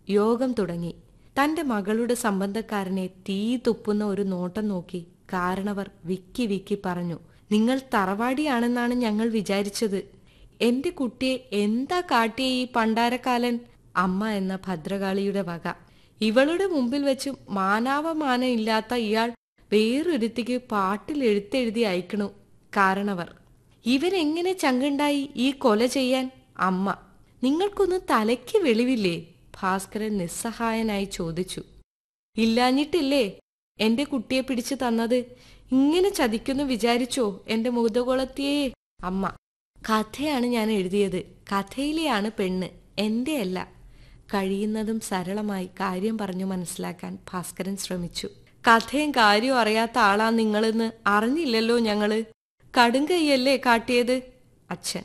യോഗം തുടങ്ങി തന്റെ മകളുടെ സംബന്ധക്കാരനെ തീ തുപ്പുന്ന ഒരു നോട്ടം നോക്കി കാരണവർ വിക്കി വിക്കി പറഞ്ഞു നിങ്ങൾ തറവാടിയാണെന്നാണ് ഞങ്ങൾ വിചാരിച്ചത് എന്റെ കുട്ടിയെ എന്താ കാട്ടിയ ഈ പണ്ടാരക്കാലൻ അമ്മ എന്ന ഭദ്രകാളിയുടെ വക ഇവളുടെ മുമ്പിൽ വെച്ച് മാനാവമാനം ഇല്ലാത്ത ഇയാൾ വേറൊരുത്തിക്ക് പാട്ടിൽ എഴുത്തെഴുതി അയക്കണു കാരണവർ ഇവരെങ്ങനെ ചങ്കുണ്ടായി ഈ കൊല ചെയ്യാൻ അമ്മ നിങ്ങൾക്കൊന്ന് തലയ്ക്ക് വെളിവില്ലേ ഭാസ്കരൻ നിസ്സഹായനായി ചോദിച്ചു ഇല്ലാഞ്ഞിട്ടില്ലേ എന്റെ കുട്ടിയെ പിടിച്ചു തന്നത് ഇങ്ങനെ ചതിക്കുന്നു വിചാരിച്ചോ എന്റെ മുതകുളത്തിയേ അമ്മ കഥയാണ് ഞാൻ എഴുതിയത് കഥയിലെയാണ് പെണ്ണ് എന്റെ അല്ല കഴിയുന്നതും സരളമായി കാര്യം പറഞ്ഞു മനസ്സിലാക്കാൻ ഭാസ്കരൻ ശ്രമിച്ചു കഥയും കാര്യവും അറിയാത്ത ആളാ നിങ്ങളെന്ന് അറിഞ്ഞില്ലല്ലോ ഞങ്ങള് കടുങ്കയ്യല്ലേ കാട്ടിയത് അച്ഛൻ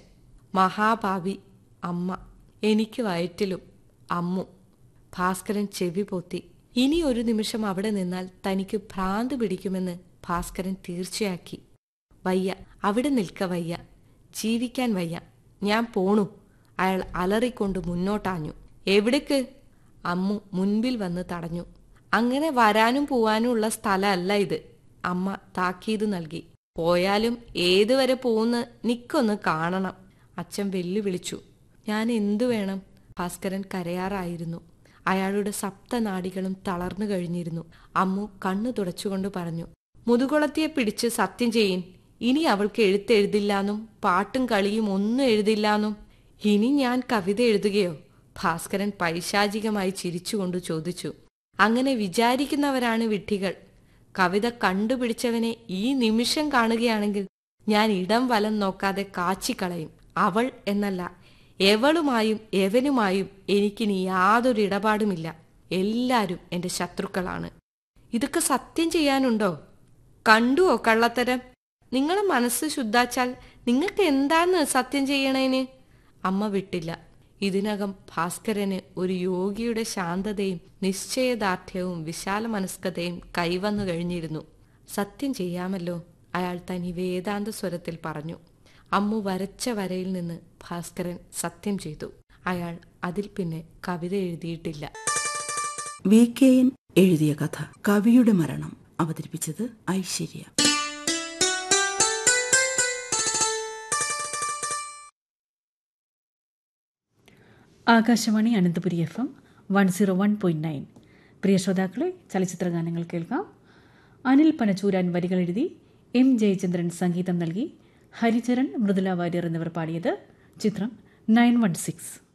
മഹാഭാവി അമ്മ എനിക്ക് വയറ്റിലും അമ്മു ഭാസ്കരൻ ചെവി പൊത്തി ഇനി ഒരു നിമിഷം അവിടെ നിന്നാൽ തനിക്ക് ഭ്രാന്ത് പിടിക്കുമെന്ന് ഭാസ്കരൻ തീർച്ചയാക്കി വയ്യ അവിടെ നിൽക്ക വയ്യ ജീവിക്കാൻ വയ്യ ഞാൻ പോണു അയാൾ അലറിക്കൊണ്ട് മുന്നോട്ടാഞ്ഞു എവിടേക്ക് അമ്മു മുൻപിൽ വന്ന് തടഞ്ഞു അങ്ങനെ വരാനും പോവാനും ഉള്ള സ്ഥലമല്ല ഇത് അമ്മ താക്കീത് നൽകി പോയാലും ഏതുവരെ പോകുന്ന നിക്കൊന്ന് കാണണം അച്ഛൻ വെല്ലുവിളിച്ചു ഞാൻ എന്തു വേണം ഭാസ്കരൻ കരയാറായിരുന്നു അയാളുടെ സപ്തനാടികളും തളർന്നു കഴിഞ്ഞിരുന്നു അമ്മു കണ്ണു തുടച്ചുകൊണ്ട് പറഞ്ഞു മുതുകുളത്തിയെ പിടിച്ച് സത്യം ചെയ്യിൻ ഇനി അവൾക്ക് എഴുത്തെഴുതില്ലാന്നും പാട്ടും കളിയും ഒന്നും എഴുതില്ലാന്നും ഇനി ഞാൻ കവിത എഴുതുകയോ ഭാസ്കരൻ പൈശാചികമായി ചിരിച്ചുകൊണ്ട് ചോദിച്ചു അങ്ങനെ വിചാരിക്കുന്നവരാണ് വിഡ്ഢികൾ കവിത കണ്ടുപിടിച്ചവനെ ഈ നിമിഷം കാണുകയാണെങ്കിൽ ഞാൻ ഇടം വലം നോക്കാതെ കാച്ചിക്കളയും അവൾ എന്നല്ല എവളുമായും എവനുമായും എനിക്കിനി യാതൊരു ഇടപാടുമില്ല എല്ലാരും എന്റെ ശത്രുക്കളാണ് ഇതൊക്കെ സത്യം ചെയ്യാനുണ്ടോ കണ്ടുവോ കള്ളത്തരം നിങ്ങളെ മനസ്സ് ശുദ്ധാച്ചാൽ നിങ്ങൾക്ക് എന്താണ് സത്യം ചെയ്യണേന് അമ്മ വിട്ടില്ല ഇതിനകം ഭാസ്കരന് ഒരു യോഗിയുടെ ശാന്തതയും നിശ്ചയദാർഢ്യവും വിശാല മനസ്കതയും കൈവന്നു കഴിഞ്ഞിരുന്നു സത്യം ചെയ്യാമല്ലോ അയാൾ തനി വേദാന്ത സ്വരത്തിൽ പറഞ്ഞു അമ്മു വരച്ച വരയിൽ നിന്ന് ഭാസ്കരൻ സത്യം ചെയ്തു അയാൾ അതിൽ പിന്നെ കവിത എഴുതിയിട്ടില്ല വി കെ എൻ എഴുതിയ കഥ കവിയുടെ മരണം അവതരിപ്പിച്ചത് Aishwarya Akashvani Ananthapuri F M one zero one point nine പ്രിയ ശ്രോതാക്കളെ ചലച്ചിത്ര ഗാനങ്ങൾ കേൾക്കാം അനിൽ പനച്ചൂരാൻ വരികൾ എഴുതി എം ജയചന്ദ്രൻ സംഗീതം നൽകി ഹരിചരൺ മൃദുല വാര്യർ എന്നിവർ പാടിയത് ചിത്രം നയൻ വൺ സിക്സ്